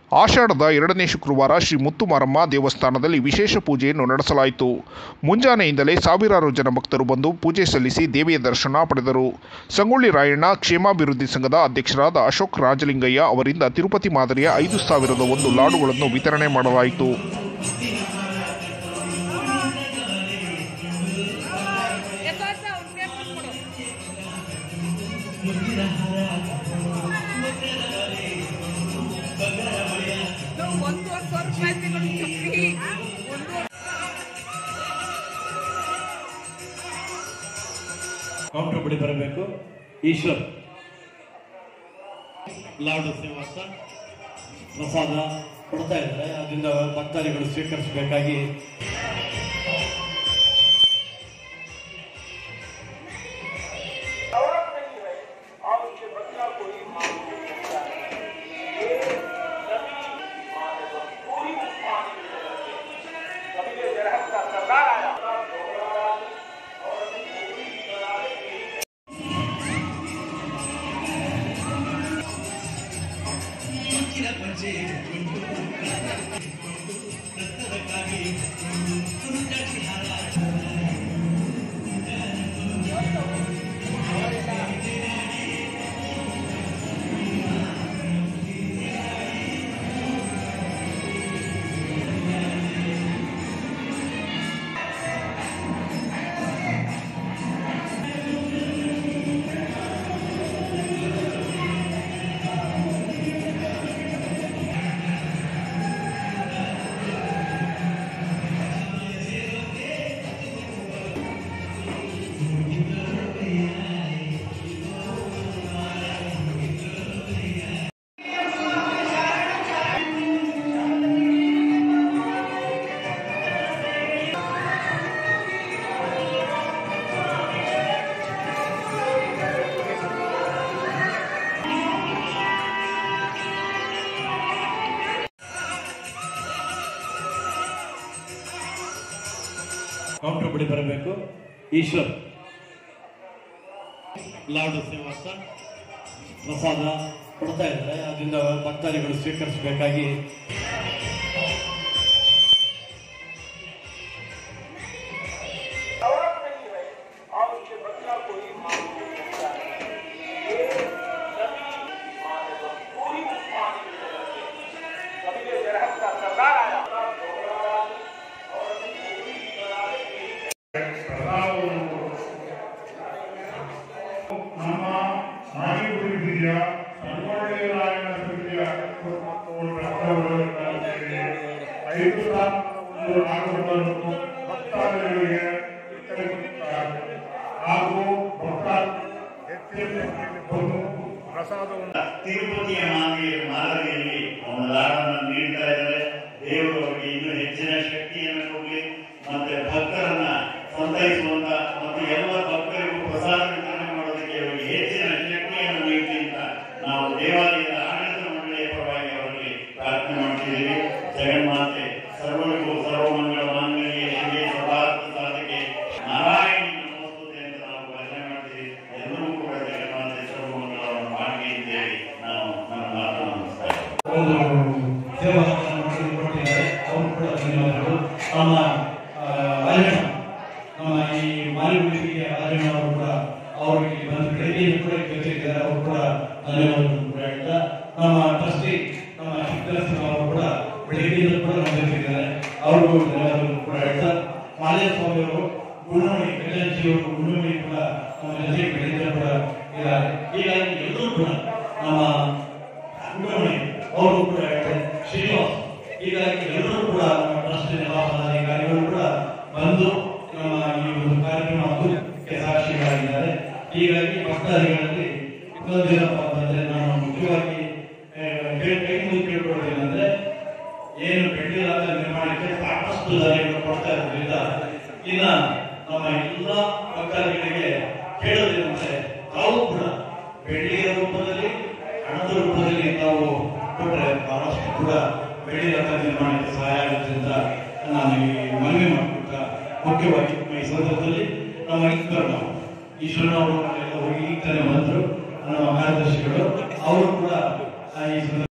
ಆಷಾಢದ ಎರಡನೇ ಶುಕ್ರವಾರ ಶ್ರೀ ಮುತ್ತುಮಾರಮ್ಮ ದೇವಸ್ಥಾನದಲ್ಲಿ ವಿಶೇಷ ಪೂಜೆಯನ್ನು ನಡೆಸಲಾಯಿತು ಮುಂಜಾನೆಯಿಂದಲೇ ಸಾವಿರಾರು ಜನ ಭಕ್ತರು ಬಂದು ಪೂಜೆ ಸಲ್ಲಿಸಿ ದೇವಿಯ ದರ್ಶನ ಪಡೆದರು ಸಂಗೊಳ್ಳಿ ರಾಯಣ್ಣ ಕ್ಷೇಮಾಭಿವೃದ್ಧಿ ಸಂಘದ ಅಧ್ಯಕ್ಷರಾದ ಅಶೋಕ್ ರಾಜಲಿಂಗಯ್ಯ ಅವರಿಂದ ತಿರುಪತಿ ಮಾದರಿಯ ಐದು ಸಾವಿರದ ಒಂದು ಲಾಡುಗಳನ್ನು ವಿತರಣೆ ಮಾಡಲಾಯಿತು ಯಥಾರ್ಥ ಅವ್ನ ಪೇಪರ್ ಕೊಡು ನಾವು ಒಂದೂವರೆ ಸಾವಿರ ರೂಪಾಯಿ ತಗೊಂಡು ಚಪ್ಪಲಿ ಒಂದೂವರೆ ಕೌಂಟರ್ ಬಳಿ ಬರಬೇಕು ಈಶ್ವರ್ ಲಾಡು ಶ್ರೀವಾಸ ಪ್ರಸಾದ ಕೊಡ್ತಾ ಇದ್ದಾರೆ ಅದರಿಂದ ಭಕ್ತಾದಿಗಳು ಸ್ವೀಕರಿಸಬೇಕಾಗಿ ಕೌಂಟರ್ ಬಳಿ ಬರಬೇಕು ಈಶ್ವರ್ ಲಾಡು ಶ್ರೀವಾಸ ಪ್ರಸಾದ ಕೊಡ್ತಾ ಇದ್ದಾರೆ ಅದರಿಂದ ಭಕ್ತಾದಿಗಳು ಸ್ವೀಕರಿಸಬೇಕಾಗಿ ನಮ್ಮ ಮಾಜಿ ಗುರುಹಿರಿಯ ಸಂಗೊಳ್ಳಿ ರಾಯಣ್ಣ ಸ್ಮೃತಿಯ ಐದು ಸಾವಿರದ ಒಂದು ನಾಲ್ಕುಗಳನ್ನು ಭಕ್ತಾದಿಗಳಿಗೆ ವಿತರಿಸುತ್ತಾರೆ ಹಾಗೂ ಭಕ್ತ ಹೆಚ್ಚಿನ ಪ್ರಸಾದವನ್ನು ತಿರುಪತಿಯ ಮಾದರಿ ಮಾದರಿಯಲ್ಲಿ ಅವನ ಲಾಡನ್ನು ನೀಡ್ತಾ ಇದ್ದಾರೆ ದೇವರು ಅವರಿಗೆ ಇನ್ನೂ ಹೆಚ್ಚಿನ ಶಕ್ತಿಯನ್ನು ಕೊಡಲಿ ಮತ್ತೆ ಭಕ್ತರನ್ನ ಸಂತೈಸುವಂತ ಮತ್ತು ಎಲ್ಲ ಭಕ್ತರಿಗೂ ಪ್ರಸಾದ ವಿತರಣೆ ಮಾಡೋದಕ್ಕೆ ಅವರಿಗೆ ಹೆಚ್ಚಿನ ಶಕ್ತಿಯನ್ನು ನೀಡಲಿ ಅಂತ ನಾವು ದೇವಾಲಯದ ಆಡಳಿತ ಮಂಡಳಿಯ ಪರವಾಗಿ ಅವರಿಗೆ ಪ್ರಾರ್ಥನೆ ಮಾಡ್ತಿದ್ದೀವಿ ಜಗನ್ಮಾತೆ ಸರ್ವರಿಗೂ ಸರ್ವಮಂಗಳ ಮಾಂಗಲ್ಯ ಶಿವೆ ಸದಾರ್ಥ ಸಾಧಕೆ ನಾರಾಯಣಿ ನಮಸ್ತುತೆ ಅಂತ ನಾವು ಭಜನೆ ಮಾಡ್ತೀವಿ ಎಲ್ಲರೂ ಕೂಡ ಜಗನ್ಮಾತೆ ಸರ್ವಮಂಗಳವನ್ನು ಮಾಡಿ ಅಂತೇಳಿ ನಾವು ನನ್ನ ಮಾತನ್ನು ಮುಗಿಸ್ತಾ ಇದ್ದೇವೆ. ಒಂದು ದೇವಸ್ಥಾನ ಕೊಟ್ಟಿದ್ದಾರೆ ಅವರು ಕೂಡ ಧನ್ಯವಾದಗಳು ನಮ್ಮ ಆ, ರಾಜಣ್ಣ ನಮ್ಮ ಈ ಮಾಲಿಗುಡಿಗೆ ರಾಜಣ್ಣ ಅವರು ಕೂಡ ಅವರು ಇಲ್ಲಿ ಬಂದು ಬೆಳಗ್ಗೆ ಕೂಡ ಜೊತೆಗಿದ್ದಾರೆ ಅವರು ಕೂಡ ಧನ್ಯವಾದಗಳು ಕೂಡ ಹೇಳ್ತಾ ನಮ್ಮ ಟ್ರಸ್ಟಿ ನಮ್ಮ ಸಿದ್ದರಾಮ ಅವರು ಕೂಡ ಬೆಳಗ್ಗೆಯಿಂದ ಕೂಡ ನಮ್ಮ ಜೊತೆಗಿದ್ದಾರೆ ಅವ್ರಿಗೂ ಧನ್ಯವಾದಗಳು ಕೂಡ ಹೇಳ್ತಾ ಮಾಲಯ ಸ್ವಾಮಿ ಅವರು ಗುಂಡಮಣಿ ಕಲ್ಯಾಣಜಿ ಅವರು ಗುಂಡಮಣಿ ಕೂಡ ನಮ್ಮ ಜೊತೆಗೆ ಬೆಳಗ್ಗೆ ಕೂಡ ಇದ್ದಾರೆ ಹೀಗಾಗಿ ಎಲ್ಲರೂ ಕೂಡ ನಮ್ಮ ಗುಂಡಮಣಿ ಅವರು ಕೂಡ ಹೇಳ್ತಾರೆ ಶ್ರೀನಿವಾಸ್ ಹೀಗಾಗಿ ಎಲ್ಲರೂ ಕೂಡ ನಮ್ಮ ಟ್ರಸ್ಟ್ ಪದಾಧಿಕಾರಿಗಳು ಕೂಡ ಬಂದು ನಮ್ಮ ಈ ಒಂದು ಕಾರ್ಯಕ್ರಮ ಅದ್ಭುತಕ್ಕೆ ಸಾಕ್ಷಿಗಳಾಗಿದ್ದಾರೆ ಹೀಗಾಗಿ ಭಕ್ತಾದಿಗಳಲ್ಲಿ ಇನ್ನೊಂದು ಏನಪ್ಪ ಅಂತಂದ್ರೆ ನಾನು ಮುಖ್ಯವಾಗಿ ಆ, ಕೈ- ಕೈ ಮುಗಿ ಕೇಳ್ಕೊಳ್ಳೋದೇನಂದ್ರೆ ಏನು ಬೆಳ್ಳಿಲಾದ ನಿರ್ಮಾಣಕ್ಕೆ ಸಾಕಷ್ಟು ದಾರಿಯನ್ನು ಕೊಡ್ತಾ ಇರೋದ್ರಿಂದ ಇನ್ನ ನಮ್ಮ ಎಲ್ಲ ಭಕ್ತಾದಿಗಳಿಗೆ ಕೇಳೋದೇನಂದ್ರೆ ತಾವು ಕೂಡ ಬೆಳ್ಳಿಯ ರೂಪದಲ್ಲಿ ಹಣದ ರೂಪದಲ್ಲಿ ತಾವು ಕೊಟ್ಟರೆ ಬಹಳಷ್ಟು ಕೂಡ ಬೆಳ್ಳಿ ರಥ ನಿರ್ಮಾಣಕ್ಕೆ ಸಹಾಯ ಆಗುತ್ತೆ ಅಂತ ನಾನು ಈ ಮನವಿ ಮಾಡ್ಕೊಳ್ತಾ ಮುಖ್ಯವಾಗಿ ಈ ಸಂದರ್ಭದಲ್ಲಿ ನಮ್ಮ ಇಬ್ಬರು ನಾವು ಈಶ್ವರನ ಅವರು ಎಲ್ಲ ಹೋಗಿ ಈಗ ತಾನೇ ಬಂದರು ನಮ್ಮ ಕಾರ್ಯದರ್ಶಿಗಳು ಅವರು ಕೂಡ ಆ ಈ ಸಂದರ್ಭ